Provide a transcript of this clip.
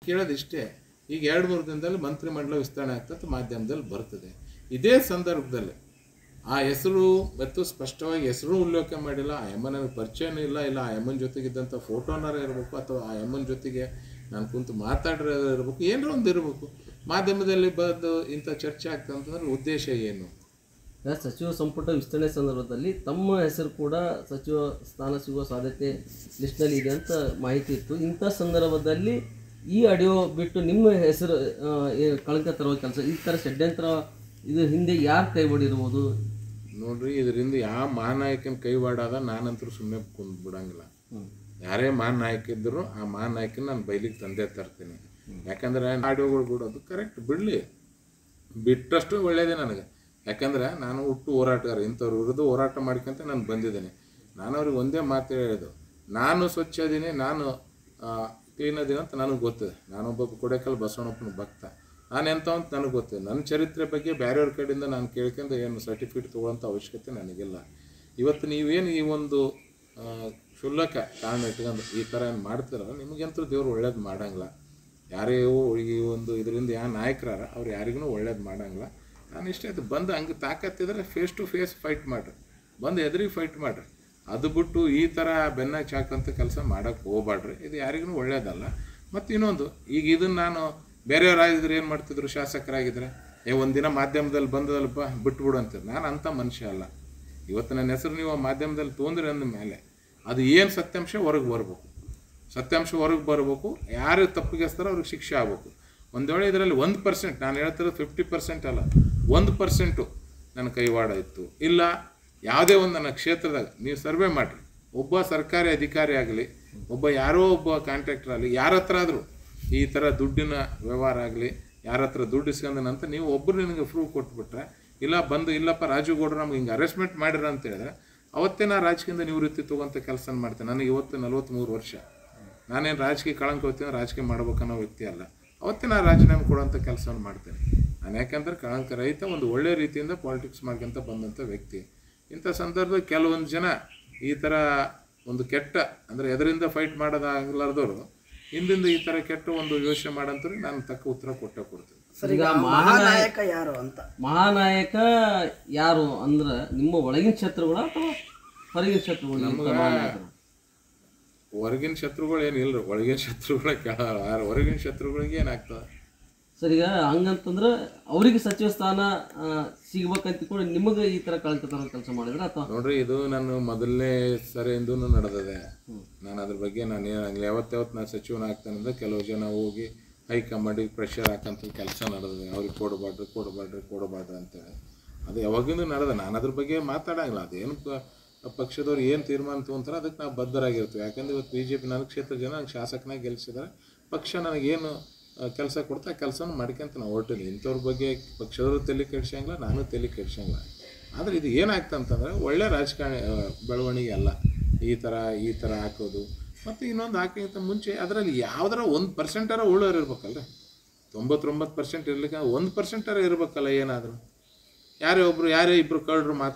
ಕೇಳೋದು ಇಷ್ಟೇ ಈಗ ಎರಡು ಮೂರು ದಿನದಲ್ಲಿ ಮಂತ್ರಿಮಂಡಲ ವಿಸ್ತರಣೆ ಆಗ್ತದೆ ಮಾಧ್ಯಮದಲ್ಲಿ ಬರ್ತದೆ ಇದೇ ಸಂದರ್ಭದಲ್ಲಿ ಆ ಹೆಸರು ಮತ್ತು ಸ್ಪಷ್ಟವಾಗಿ ಹೆಸರು ಉಲ್ಲೇಖ ಮಾಡಿಲ್ಲ ಆ ಎಮ್ಮ ನನಗೆ ಪರಿಚಯನೂ ಇಲ್ಲ ಇಲ್ಲ ಆ ಎಮ್ಮನ ಜೊತೆಗಿದ್ದಂಥ ಫೋಟೋನಾರ ಇರಬೇಕು ಅಥವಾ ಆ ಎಮ್ಮನ ಜೊತೆಗೆ ನಾನು ಕುಂತು ಮಾತಾಡಿರೋದು ಇರಬೇಕು ಏನೋ ಒಂದು ಇರಬೇಕು ಮಾಧ್ಯಮದಲ್ಲಿ ಬಂದು ಇಂಥ ಚರ್ಚೆ ಆಗ್ತದೆ ಅಂತಂದ್ರೆ ಉದ್ದೇಶ ಏನು ಈಗ ಸಚಿವ ಸಂಪುಟ ವಿಸ್ತರಣೆ ಸಂದರ್ಭದಲ್ಲಿ ತಮ್ಮ ಹೆಸರು ಕೂಡ ಸಚಿವ ಸ್ಥಾನ ಸಿಗುವ ಸಾಧ್ಯತೆ ಲಿಸ್ಟ್ನಲ್ಲಿ ಇದೆ ಅಂತ ಮಾಹಿತಿ ಇತ್ತು ಇಂಥ ಸಂದರ್ಭದಲ್ಲಿ ಈ ಆಡಿಯೋ ಬಿಟ್ಟು ನಿಮ್ಮ ಹೆಸರು ಆ, ಏ- ಕಳಂಕ ತರುವ ಕೆಲಸ ಈ ಥರ ಷಡ್ಯಂತ್ರ ಇದು ಹಿಂದೆ ಯಾರು ಕೈಬಡಿರ್ಬೋದು ನೋಡ್ರಿ ಇದರಿಂದ ಯಾವ ಮಹಾನಾಯಕನ ಕೈವಾಡಾದ ನಾನಂತರೂ ಸುಮ್ಮನೆ ಕುಂದ್ ಬಿಡಂಗಿಲ್ಲ ಯಾರೇ ಮಹಾನ್ ನಾಯಕ ಇದ್ದರೂ ಆ ಮಹಾನ್ ನಾಯಕನ ನಾನು ಬೈಲಿಗೆ ತಂದೆ ತರ್ತೀನಿ ಯಾಕಂದ್ರೆ ಆಡಿಯೋಗಳು ಬಿಡೋದು ಕರೆಕ್ಟ್ ಬಿಡಲಿ ಬಿಟ್ಟಷ್ಟು ಒಳ್ಳೇದೇ ನನಗೆ ಯಾಕಂದ್ರೆ ನಾನು ಹುಟ್ಟು ಹೋರಾಟಗಾರ ಇಂಥವ್ರ ವಿರುದ್ಧ ಹೋರಾಟ ಮಾಡ್ಕೊಂತ ನಾನು ಬಂದಿದ್ದೇನೆ ನಾನು ಅವ್ರಿಗೆ ಒಂದೇ ಮಾತು ಹೇಳೋದು ನಾನು ಸ್ವಚ್ಛ ಅದೀನಿ ನಾನು ಕ್ಲೀನ್ ಅದೀನಿ ಅಂತ ನನಗೆ ಗೊತ್ತಿದೆ ನಾನೊಬ್ಬ ಕೊಡೆಕಲ್ ಬಸವಣ್ಣಪ್ಪನ ಭಕ್ತ ನಾನು ಎಂತ ಅಂತ ನನಗೆ ಗೊತ್ತಿದೆ ನನ್ನ ಚರಿತ್ರೆ ಬಗ್ಗೆ ಬೇರೆಯವ್ರ ಕಡೆಯಿಂದ ನಾನು ಕೇಳ್ಕೊಂಡು ಏನು ಸರ್ಟಿಫಿಕೇಟ್ ತೊಗೊಳ್ಳೋಂಥ ಅವಶ್ಯಕತೆ ನನಗಿಲ್ಲ ಇವತ್ತು ನೀವೇನು ಈ ಒಂದು ಆ, ಕ್ಷುಲ್ಲಕ ಕಾರಣ ಇಟ್ಕೊಂಡು ಈ ಥರ ಏನು ಮಾಡ್ತಾರಲ್ಲ ನಿಮಗಂತೂ ದೇವ್ರು ಒಳ್ಳೇದು ಮಾಡಂಗಿಲ್ಲ ಯಾರೇ ಈ ಒಂದು ಇದರಿಂದ ಯಾವ ನಾಯಕರಾರ ಅವ್ರು ಯಾರಿಗೂ ಒಳ್ಳೇದು ಮಾಡಂಗಿಲ್ಲ ನಾನು ಇಷ್ಟ ಆಯ್ತು ಬಂದು ಹಂಗೆ ತಾಕತ್ತಿದ್ರೆ ಫೇಸ್ ಟು ಫೇಸ್ ಫೈಟ್ ಮಾಡ್ರಿ ಬಂದು ಎದುರಿಗೆ ಫೈಟ್ ಮಾಡ್ರಿ ಅದು ಬಿಟ್ಟು ಈ ಥರ ಬೆನ್ನಾಗಿ ಚಾಕಂತ ಕೆಲಸ ಮಾಡೋಕ್ಕೆ ಹೋಗ್ಬೇಡ್ರಿ ಇದು ಯಾರಿಗೂ ಒಳ್ಳೇದಲ್ಲ ಮತ್ತು ಇನ್ನೊಂದು ಈಗ ಇದನ್ನು ನಾನು ಬೇರೆಯವರಾಗಿದ್ರೆ ಏನು ಮಾಡ್ತಿದ್ರು ಶಾಸಕರಾಗಿದ್ರೆ ಏ ಒಂದಿನ ಮಾಧ್ಯಮದಲ್ಲಿ ಬಂದದಲ್ಪ ಬಿಟ್ಬಿಡು ಅಂತಿದ್ರು ನಾನು ಅಂಥ ಮನುಷ್ಯ ಅಲ್ಲ ಇವತ್ತು ನನ್ನ ಹೆಸರು ನೀವು ಆ ಮಾಧ್ಯಮದಲ್ಲಿ ತೊಂದ್ರೆ ಅಂದ ಮೇಲೆ ಅದು ಏನು ಸತ್ಯಾಂಶ ಹೊರಗೆ ಬರ್ಬೇಕು ಸತ್ಯಾಂಶ ಹೊರಗೆ ಬರಬೇಕು ಯಾರು ತಪ್ಪಿಗೆಸ್ತಾರೋ ಅವ್ರಿಗೆ ಶಿಕ್ಷೆ ಆಗಬೇಕು ಒಂದು ವೇಳೆ ಇದರಲ್ಲಿ ಒಂದು ಪರ್ಸೆಂಟ್ ನಾನು ಹೇಳ್ತಿರೋದು ಫಿಫ್ಟಿ ಪರ್ಸೆಂಟ್ ಅಲ್ಲ ಒಂದು ಪರ್ಸೆಂಟು ನನ್ನ ಕೈವಾಡ ಇತ್ತು ಇಲ್ಲ ಯಾವುದೇ ಒಂದು ನನ್ನ ಕ್ಷೇತ್ರದಾಗ ನೀವು ಸರ್ವೆ ಮಾಡಿರಿ ಒಬ್ಬ ಸರ್ಕಾರಿ ಅಧಿಕಾರಿ ಆಗಲಿ ಒಬ್ಬ ಯಾರೋ ಒಬ್ಬ ಕಾಂಟ್ರಾಕ್ಟರ್ ಆಗಲಿ ಯಾರ ಹತ್ರ ಆದರೂ ಈ ಥರ ದುಡ್ಡಿನ ವ್ಯವಹಾರ ಆಗಲಿ ಯಾರ ಹತ್ರ ದುಡ್ಡು ಇಸ್ಕೊಂಡನಂತ ನೀವು ಒಬ್ಬರು ನಿನಗೆ ಪ್ರೂಫ್ ಕೊಟ್ಬಿಟ್ರೆ ಇಲ್ಲ ಬಂದು ಇಲ್ಲಪ್ಪ ರಾಜು ಗೌಡ್ರು ನಮ್ಗೆ ಹಿಂಗೆ ಅರೆಸ್ಟ್ಮೆಂಟ್ ಮಾಡಿರ ಅಂತ ಹೇಳಿದ್ರೆ ಅವತ್ತೇ ನಾ ರಾಜಕೀಯದಿಂದ ನಿವೃತ್ತಿ ತಗೊಂತ ಕೆಲಸ ಮಾಡ್ತೇನೆ ನನಗೆ ಇವತ್ತು ನಲ್ವತ್ತ್ಮೂರು ವರ್ಷ ನಾನೇನು ರಾಜಕೀಯ ಕಳಂಕ ಹೋಗ್ತೀನಿ ರಾಜಕೀಯ ಮಾಡ್ಬೇಕನ್ನೋ ವ್ಯಕ್ತಿ ಅಲ್ಲ ಅವತ್ತೇ ನಾನು ರಾಜೀನಾಮೆ ಕೊಡುವಂಥ ಕೆಲಸವನ್ನು ಮಾಡ್ತೇನೆ ನಾನು ಯಾಕಂದ್ರೆ ಕಳಂಕ ರಹಿತ ಒಂದು ಒಳ್ಳೆ ರೀತಿಯಿಂದ ಪಾಲಿಟಿಕ್ಸ್ ಮಾಡ್ಕೊಂತ ಬಂದಂಥ ವ್ಯಕ್ತಿ ಇಂಥ ಸಂದರ್ಭದಲ್ಲಿ ಕೆಲವೊಂದು ಜನ ಈ ಥರ ಒಂದು ಕೆಟ್ಟ ಅಂದರೆ ಎದರಿಂದ ಫೈಟ್ ಮಾಡೋದಾಗಲಾರ್ದವರು ಹಿಂದಿಂದ ಈ ಥರ ಕೆಟ್ಟ ಒಂದು ಯೋಚನೆ ಮಾಡಂತವ್ರಿಗೆ ನಾನು ತಕ್ಕ ಉತ್ತರ ಕೊಟ್ಟೆ ಕೊಡ್ತೀನಿ ಸರ್ ಈಗ ಮಹಾನಾಯಕ ಯಾರು ಅಂತ ಮಹಾನಾಯಕ ಯಾರು ಅಂದ್ರೆ ನಿಮ್ಮ ಒಳಗಿನ ಶತ್ರುಗಳ ಅಥವಾ ಹೊರಗಿನ ಶತ್ರುಗಳು ಇಂಥ ಮಹಾನಾಯಕರು? ಹೊರಗಿನ ಶತ್ರುಗಳು ಏನಿಲ್ಲ ಒಳಗಿನ ಶತ್ರುಗಳ ಕೇಳಲ್ಲ ಯಾರು ಹೊರಗಿನ ಶತ್ರುಗಳಿಗೆ ಏನಾಗ್ತದೆ ಸರ್ ಈಗ ಹಂಗಂತಂದ್ರೆ ಅವರಿಗೆ ಸಚಿವ ಸ್ಥಾನ ಆ, ಸಿಗ್ಬೇಕಂತ ಕೂಡ ನಿಮಗೆ ಈ ತರ ಕಳಂಕ ತರೋ ಕೆಲಸ ಮಾಡಿದ್ರೆ ಅಥವಾ ನೋಡ್ರಿ ಇದು ನಾನು ಮೊದಲನೇ ಸರಿಯಿಂದೂ ನಡೆದಿದೆ ನಾನು ಅದ್ರ ಬಗ್ಗೆ ನಾನು ಏನಾಗಲಿ ಯಾವತ್ತಾವತ್ತು ನಾನು ಸಚಿವನಾಗ್ತಾನಂದ್ರೆ ಕೆಲವು ಜನ ಹೋಗಿ ಹೈಕಮಾಂಡಿಗೆ ಪ್ರೆಷರ್ ಹಾಕಂತ ಕೆಲಸ ನಡೆದಿದೆ ಅವ್ರಿಗೆ ಕೊಡಬಾರ್ದು ಕೊಡಬಾರ್ದು ಕೊಡಬಾರ್ದು ಅಂತೇಳಿ ಅದು ಯಾವಾಗಿಂದ ನಡೆದ ನಾನು ಅದ್ರ ಬಗ್ಗೆ ಮಾತಾಡಂಗಿಲ್ಲ ಅದೇನು ಪ- ಪಕ್ಷದವ್ರು ಏನು ತೀರ್ಮಾನ ತೊಗೊಂತಾರೆ ಅದಕ್ಕೆ ನಾವು ಬದ್ಧರಾಗಿರ್ತೀವಿ ಯಾಕಂದ್ರೆ ಇವತ್ತು ಬಿ ಜೆ ಪಿ ನಾಲ್ಕು ಕ್ಷೇತ್ರ ಜನ ನಂಗೆ ಶಾಸಕನಾಗಿ ಗೆಲ್ಲಿಸಿದ್ದಾರೆ ಪಕ್ಷ ನನಗೇನು ಕೆಲಸ ಕೊಡ್ತಾ ಕೆಲಸನ ಮಾಡ್ಕೊಂತ ನಾವು ಹೊರಟೀನಿ ಇಂಥವ್ರ ಬಗ್ಗೆ ಪಕ್ಷದವರು ತಲೆ ಕೆಡ್ಸಂಗಿಲ್ಲ ನಾನು ತಲೆ ಕೆಡ್ಸಂಗಿಲ್ಲ ಆದರೆ ಇದು ಏನಾಗ್ತಂತಂದ್ರೆ ಒಳ್ಳೆ ರಾಜಕಾರಣಿ ಆ, ಬೆಳವಣಿಗೆ ಅಲ್ಲ ಈ ಥರ ಈ ಥರ ಹಾಕೋದು ಮತ್ತು ಇನ್ನೊಂದು ಹಾಕೋಕ್ಕಿಂತ ಮುಂಚೆ ಅದರಲ್ಲಿ ಯಾವ್ದಾರ ಒಂದು ಪರ್ಸೆಂಟಾರ ಉಳ್ಳೋರು ಇರ್ಬೇಕಲ್ರಿ ತೊಂಬತ್ತೊಂಬತ್ತು ಪರ್ಸೆಂಟ್ ಇರ್ಲಿಕ್ಕೆ ಒಂದು ಪರ್ಸೆಂಟಾರ ಇರ್ಬೇಕಲ್ಲ ಏನಾದರೂ ಯಾರೇ ಒಬ್ರು ಯಾರೇ ಇಬ್ರು ಕಳ್ಳರು ಮಾತು